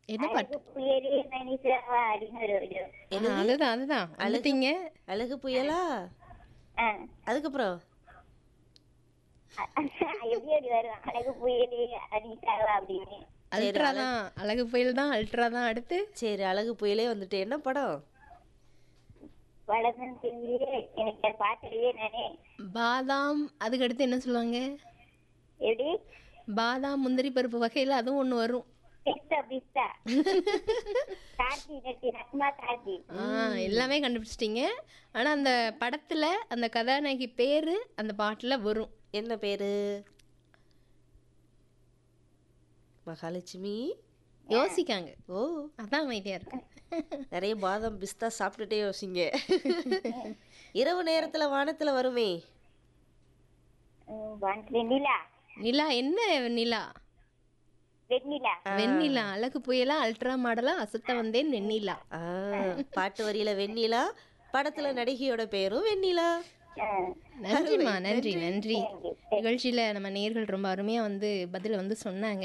என்ன பாட்டு அழகு புயலே மனிதவா அப்படின்னு ஒரு இது ஆ, அதுதான் அதுதான் அழுத்தீங்க அழகு புயலா ஆ. அதுக்கப்புறம் எப்படி எப்படி வரும் அழகு புயலே அனிதாவா அப்படின்னு அல்ட்ரா தான் அழகு புயல் தான் அல்ட்ரா தான் அடுத்து சரி அழகு புயலே வந்துட்டு என்ன படம் வளர்ந்து தெரியலையே எனக்கு அது பார்த்தலையே நானே பாதாம் அதுக்கு அடுத்து என்ன சொல்லுவாங்க எப்படி பாதாம் முந்திரி பருப்பு வகையில் அதுவும் ஒன்று வரும் பிஸ்தா பிஸ்தா கார்த்தி நட்டி நக்மா கார்த்தி ஆ எல்லாமே கண்டுபிடிச்சிட்டீங்க ஆனால் அந்த படத்தில் அந்த கதாநாயகி பேர் அந்த பாட்டில் வரும் என்ன பேரு மகாலட்சுமி யோசிக்காங்க ஓ அதான் அமைதியாக இருக்கு நிறைய பாதாம் பிஸ்தா சாப்பிட்டுட்டே யோசிங்க இரவு நேரத்துல வானத்துல வருமே ம், வானத்துல நிலா நிலா என்ன நிலா வெண்ணிலா வெண்ணிலா அழகு புயலா அல்ட்ரா மாடலா அசத்த வந்தேன் வெண்ணிலா ஆ, பாட்டு வரியில வெண்ணிலா படத்துல நடிகையோட பேரும் வெண்ணிலா ஆ. நன்றிம்மா நன்றி நன்றி நிகழ்ச்சியில நம்ம நேர்கள் ரொம்ப அருமையா வந்து பதில வந்து சொன்னாங்க